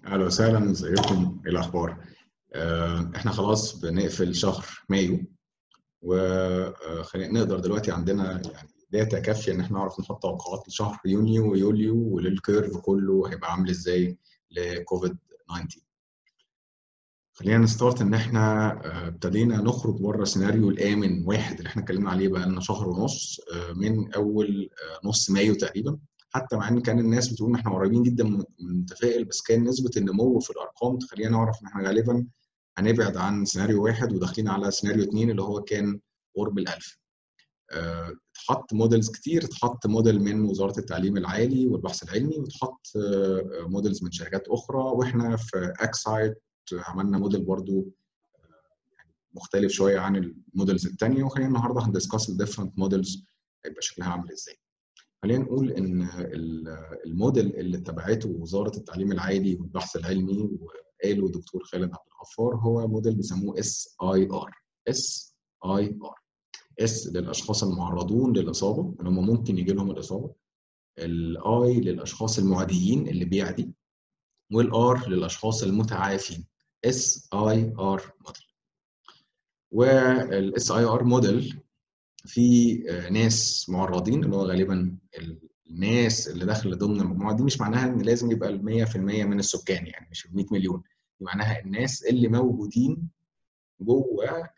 اهلا وسهلا ازيكم ايه الاخبار آه، احنا خلاص بنقفل شهر مايو وخلينا نقدر دلوقتي عندنا يعني داتا كافيه ان احنا نعرف نحط توقعات لشهر يونيو ويوليو وللكيرف كله هيبقى عامل ازاي لكوفيد 19 خلينا نستارت ان احنا آه، ابتدينا نخرج بره السيناريو الامن واحد اللي احنا اتكلمنا عليه بقى لنا شهر ونص آه، من اول آه، نص مايو تقريبا حتى مع ان كان الناس بتقول ان احنا قريبين جدا من المتفائل بس كان نسبه النمو في الارقام تخلينا نعرف ان احنا غالبا هنبعد عن سيناريو واحد وداخلين على سيناريو اثنين اللي هو كان قرب الألف. آه، اتحط موديلز كتير اتحط موديل من وزاره التعليم العالي والبحث العلمي واتحط آه، موديلز من شركات اخرى واحنا في اكسايت عملنا موديل برضو آه، يعني مختلف شويه عن الموديلز الثانيه وخلينا النهارده هندسكاس الديفرنت موديلز هيبقى شكلها عامل ازاي. خلينا نقول ان ال- الموديل اللي اتبعته وزاره التعليم العالي والبحث العلمي وقاله دكتور خالد عبد الغفار هو موديل بيسموه اس اي ار اس اي ار اس للاشخاص المعرضون للاصابه ان هم ممكن يجي لهم الاصابه الاي للاشخاص المعديين اللي بيعدي والار للاشخاص المتعافين اس اي ار موديل والاس اي ار موديل في ناس معرضين اللي هو غالبا الناس اللي داخله ضمن المجموعه دي مش معناها ان لازم يبقى ال 100% من السكان يعني مش ال 100 مليون دي معناها الناس اللي موجودين جوه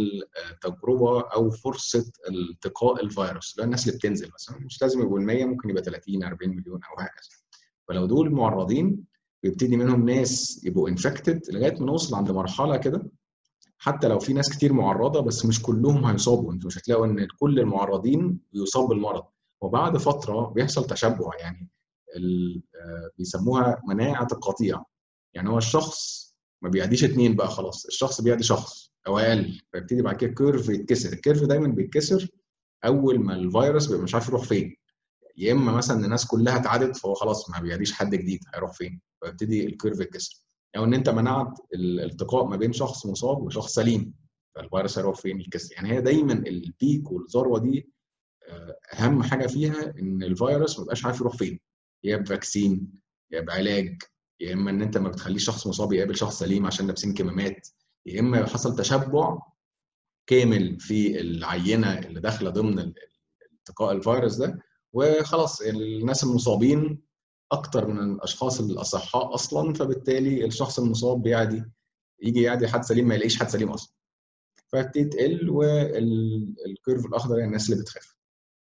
التجربه او فرصه التقاء الفيروس اللي هو الناس اللي بتنزل مثلا مش لازم يبقوا ال 100 ممكن يبقى 30 40 مليون او هكذا فلو دول معرضين بيبتدي منهم ناس يبقوا انفكتد لغايه ما نوصل عند مرحله كده حتى لو في ناس كتير معرضه بس مش كلهم هيصابوا انتوا مش هتلاقوا ان كل المعرضين بيصاب بالمرض وبعد فتره بيحصل تشبع يعني ال- آه، بيسموها مناعه القطيع يعني هو الشخص ما بيعديش اتنين بقى خلاص الشخص بيعدي شخص او اقل فيبتدي بعد كده الكيرف يتكسر الكيرف دايما بيتكسر اول ما الفيروس بيبقى مش عارف يروح فين يا اما مثلا الناس كلها اتعدت فهو خلاص ما بيعديش حد جديد هيروح فين فيبتدي الكيرف يتكسر او ان انت منعت الالتقاء ما بين شخص مصاب وشخص سليم فالفيروس هيروح فين يتكسر يعني هي دايما البيك والذروه دي آه، اهم حاجه فيها ان الفيروس ما يبقاش عارف يروح فين يا بفاكسين يا بعلاج يا اما ان انت ما بتخليش شخص مصاب يقابل شخص سليم عشان لابسين كمامات يا اما حصل تشبع كامل في العينه اللي داخله ضمن ال- التقاء الفيروس ده وخلاص الناس المصابين اكتر من الاشخاص الاصحاء اصلا فبالتالي الشخص المصاب بيعدي يجي يعدي حد سليم ما يلاقيش حد سليم اصلا فبتبتدي تقل والكيرف الاخضر هي الناس اللي بتخاف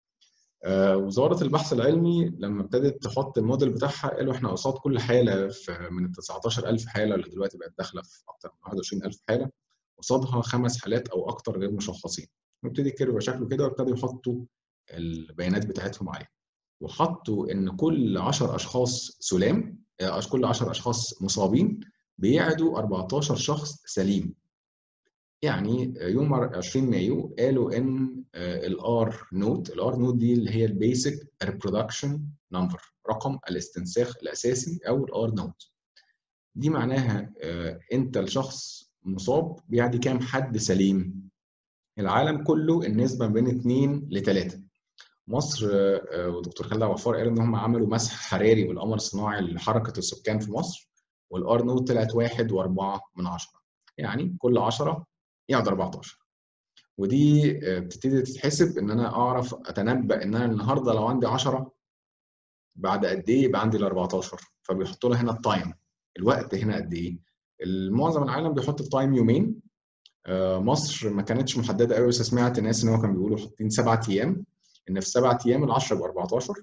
آه، وزاره البحث العلمي لما ابتدت تحط الموديل بتاعها قالوا احنا قصاد كل حاله في من ال 19000 حاله اللي دلوقتي بقت داخله في اكتر من 21000 حاله قصادها خمس حالات او اكتر غير مشخصين وابتدي الكيرف يبقى شكله كده وابتدوا يحطوا البيانات بتاعتهم عليه وحطوا ان كل 10 اشخاص سلام آه، كل 10 اشخاص مصابين بيعدوا 14 شخص سليم يعني يوم 20 مايو قالوا ان الار نوت الار نوت دي اللي هي البيسك ريبرودكشن نمبر رقم الاستنساخ الاساسي او الار نوت دي معناها آه، انت الشخص مصاب بيعدي كام حد سليم العالم كله النسبه ما بين 2 ل 3 مصر آه، آه، ودكتور خالد عبد الغفار قال ان هم عملوا مسح حراري بالقمر الصناعي لحركه السكان في مصر والار نوت طلعت 1 و4 من 10 يعني كل 10 يقعد 14 ودي آه، بتبتدي تتحسب ان انا اعرف اتنبا ان انا النهارده لو عندي 10 بعد قد ايه يبقى عندي ال 14 فبيحطوا لها هنا التايم الوقت هنا قد ايه معظم العالم بيحط التايم يومين آه، مصر ما كانتش محدده قوي بس سمعت ناس ان هو كانوا بيقولوا حاطين سبعة ايام ان في سبعة ايام ال 10 يبقى 14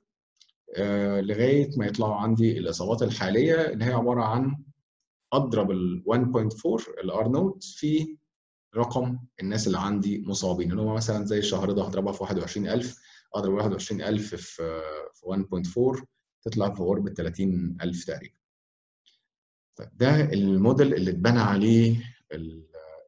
آه، لغايه ما يطلعوا عندي الاصابات الحاليه اللي هي عباره عن اضرب ال 1.4 الار نوت في رقم الناس اللي عندي مصابين اللي هم مثلا زي الشهر ده هضربها في 21000 اضرب 21000 في في 1.4 تطلع في قرب ال 30000 تقريبا طيب ده الموديل اللي اتبنى عليه ال-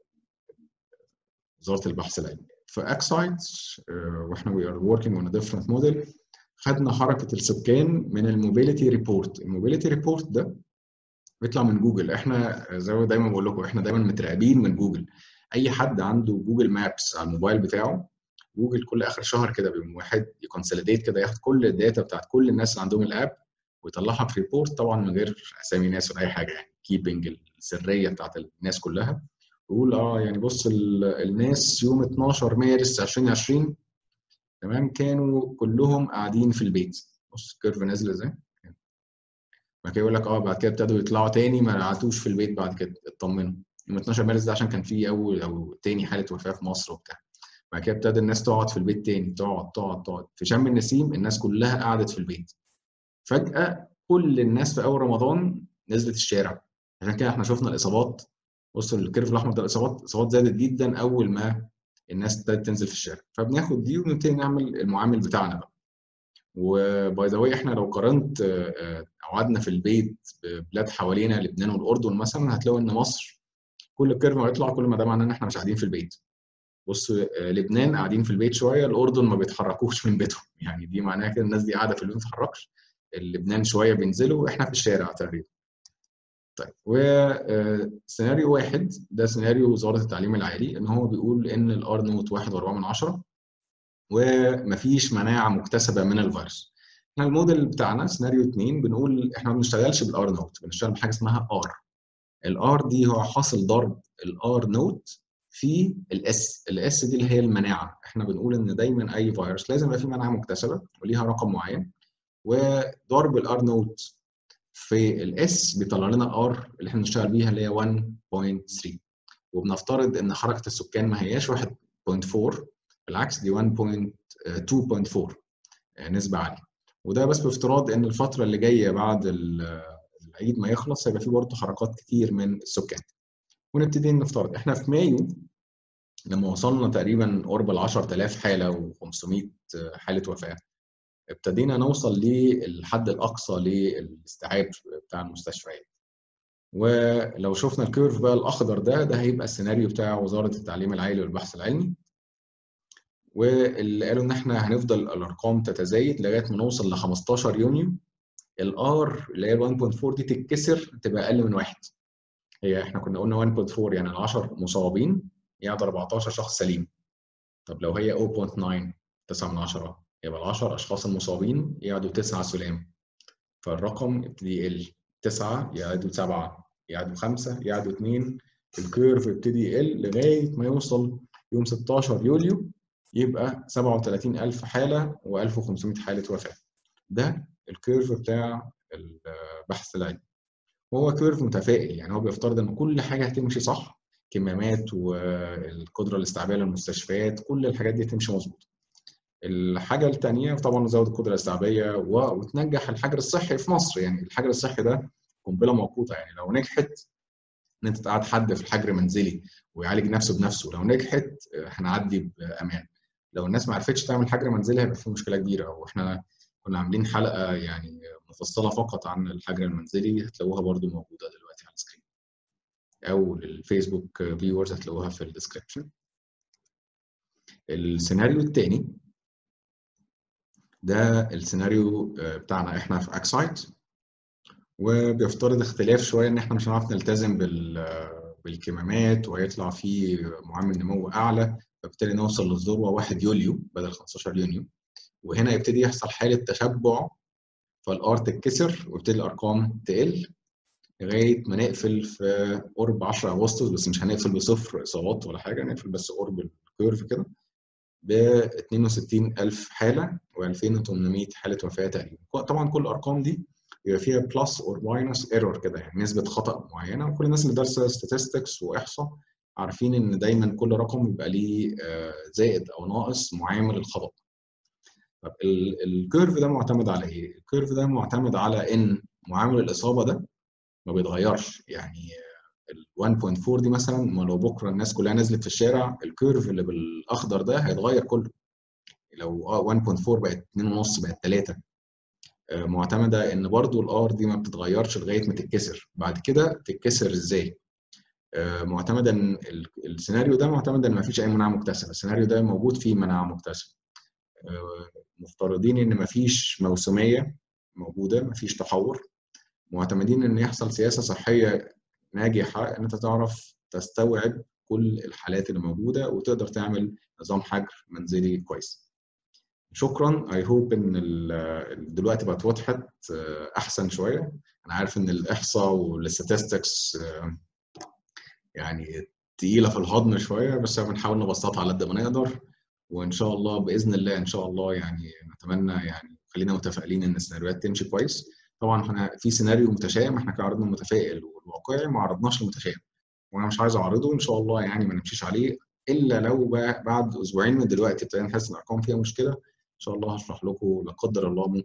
وزاره البحث العلمي في اكسايت واحنا وي ار وركينج اون ديفرنت موديل خدنا حركه السكان من الموبيليتي ريبورت الموبيليتي ريبورت ده بيطلع من جوجل احنا زي ما دايما بقول لكم احنا دايما متراقبين من جوجل اي حد عنده جوجل مابس على الموبايل بتاعه جوجل كل اخر شهر كده بيقوم واحد يكونسوليديت كده ياخد كل الداتا بتاعت كل الناس اللي عندهم الاب ويطلعها في ريبورت طبعا من غير اسامي ناس ولا اي حاجه يعني كيبنج السريه بتاعت الناس كلها ويقول اه يعني بص الناس يوم 12 مارس 2020 تمام كانوا كلهم قاعدين في البيت بص الكيرف نازل ازاي بعد كده يقول لك اه بعد كده ابتدوا يطلعوا تاني ما قعدوش في البيت بعد كده اطمنوا يوم 12 مارس ده عشان كان في اول او تاني حاله وفاه في مصر وبتاع بعد كده ابتدى الناس تقعد في البيت تاني تقعد تقعد تقعد في شم النسيم الناس كلها قعدت في البيت فجاه كل الناس في اول رمضان نزلت الشارع عشان كده احنا شفنا الاصابات بص الكيرف الاحمر ده الاصابات الاصابات زادت جدا اول ما الناس ابتدت تنزل في الشارع فبناخد دي ونبتدي نعمل المعامل بتاعنا بقى وباي ذا واي احنا لو قارنت قعدنا في البيت ببلاد حوالينا لبنان والاردن مثلا هتلاقوا ان مصر كل الكيرف ما يطلع كل ما ده معناه ان احنا مش قاعدين في البيت بص لبنان قاعدين في البيت شويه الاردن ما بيتحركوش من بيتهم يعني دي معناها كده الناس دي قاعده في البيت ما بتتحركش لبنان شويه بينزلوا واحنا في الشارع تقريبا طيب وسيناريو واحد ده سيناريو وزاره التعليم العالي ان هو بيقول ان الار نوت 1.4 من 10 ومفيش مناعه مكتسبه من الفيروس احنا الموديل بتاعنا سيناريو 2 بنقول احنا ما بنشتغلش بالار نوت بنشتغل بحاجه اسمها ار الار دي هو حاصل ضرب الار نوت في الاس الاس دي اللي هي المناعه احنا بنقول ان دايما اي فيروس لازم يبقى فيه مناعه مكتسبه وليها رقم معين وضرب الار نوت في الاس بيطلع لنا ار اللي احنا بنشتغل بيها اللي هي 1.3 وبنفترض ان حركه السكان ما هياش 1.4 بالعكس دي 1.2.4 نسبه عاليه وده بس بافتراض ان الفتره اللي جايه بعد العيد ما يخلص هيبقى فيه برضه حركات كتير من السكان ونبتدي نفترض احنا في مايو لما وصلنا تقريبا قرب ال 10000 حاله و500 حاله وفاه ابتدينا نوصل للحد الاقصى للاستيعاب بتاع المستشفيات ولو شفنا الكيرف بقى الاخضر ده ده هيبقى السيناريو بتاع وزاره التعليم العالي والبحث العلمي واللي قالوا ان احنا هنفضل الارقام تتزايد لغايه ما نوصل ل 15 يونيو الار اللي هي 1.4 دي تتكسر تبقى اقل من واحد هي احنا كنا قلنا 1.4 يعني ال 10 مصابين يقعد 14 شخص سليم طب لو هي 0.9 9 من 10 يبقى ال 10 اشخاص المصابين يقعدوا 9 سلام فالرقم يبتدي يقل 9 يقعدوا 7 يقعدوا 5 يقعدوا 2 الكيرف يبتدي يقل لغايه ما يوصل يوم 16 يوليو يبقى 37000 حاله و1500 حاله وفاه ده الكيرف بتاع البحث العلمي وهو كيرف متفائل يعني هو بيفترض ان كل حاجه هتمشي صح كمامات والقدره الاستيعابيه للمستشفيات كل الحاجات دي تمشي مظبوط الحاجه الثانيه طبعا نزود القدره الاستيعابيه وتنجح الحجر الصحي في مصر يعني الحجر الصحي ده قنبله موقوته يعني لو نجحت ان انت تقعد حد في الحجر منزلي ويعالج نفسه بنفسه لو نجحت هنعدي بامان لو الناس ما عرفتش تعمل حجر منزلي هيبقى في مشكله كبيره واحنا كنا عاملين حلقه يعني مفصله فقط عن الحجر المنزلي هتلاقوها برده موجوده دلوقتي على السكرين او الفيسبوك فيورز هتلاقوها في الديسكربشن السيناريو الثاني ده السيناريو بتاعنا احنا في اكسايت وبيفترض اختلاف شويه ان احنا مش هنعرف نلتزم بال بالكمامات وهيطلع فيه معامل نمو اعلى فبالتالي نوصل للذروه 1 يوليو بدل 15 يونيو وهنا يبتدي يحصل حاله تشبع فالار تتكسر ويبتدي الارقام تقل لغايه ما نقفل في قرب 10 اغسطس بس مش هنقفل بصفر اصابات ولا حاجه نقفل بس قرب الكيرف كده ب 62000 حاله و2800 حاله وفاه تقريبا طبعا كل الارقام دي بيبقى فيها بلس اور ماينس ايرور كده يعني نسبه خطا معينه وكل الناس اللي دارسه statistics واحصاء عارفين ان دايما كل رقم بيبقى ليه زائد او ناقص معامل الخطا طب الكيرف ده معتمد على ايه؟ الكيرف ده معتمد على ان معامل الاصابه ده ما بيتغيرش يعني ال 1.4 دي مثلا ما لو بكره الناس كلها نزلت في الشارع الكيرف اللي بالاخضر ده هيتغير كله لو 1.4 بقت 2.5 بقت 3 معتمده ان برضو الار دي ما بتتغيرش لغايه ما تتكسر بعد كده تتكسر ازاي معتمده ان السيناريو ده معتمد ان ما فيش اي مناعه مكتسبه السيناريو ده موجود فيه مناعه مكتسبه مفترضين ان ما فيش موسميه موجوده ما فيش تحور معتمدين ان يحصل سياسه صحيه ناجحه ان انت تعرف تستوعب كل الحالات اللي موجوده وتقدر تعمل نظام حجر منزلي كويس شكرا اي هوب ان دلوقتي بقت وضحت احسن شويه انا عارف ان الاحصاء والستاتستكس يعني تقيله في الهضم شويه بس بنحاول نبسطها على قد ما نقدر وان شاء الله باذن الله ان شاء الله يعني نتمنى يعني خلينا متفائلين ان السيناريوهات تمشي كويس طبعا احنا في سيناريو متشائم احنا كده عرضنا المتفائل والواقعي ما عرضناش المتشائم وانا مش عايز اعرضه ان شاء الله يعني ما نمشيش عليه الا لو بعد اسبوعين من دلوقتي ابتدينا نحس ان الارقام فيها مشكله ان شاء الله هشرح لكم لا قدر الله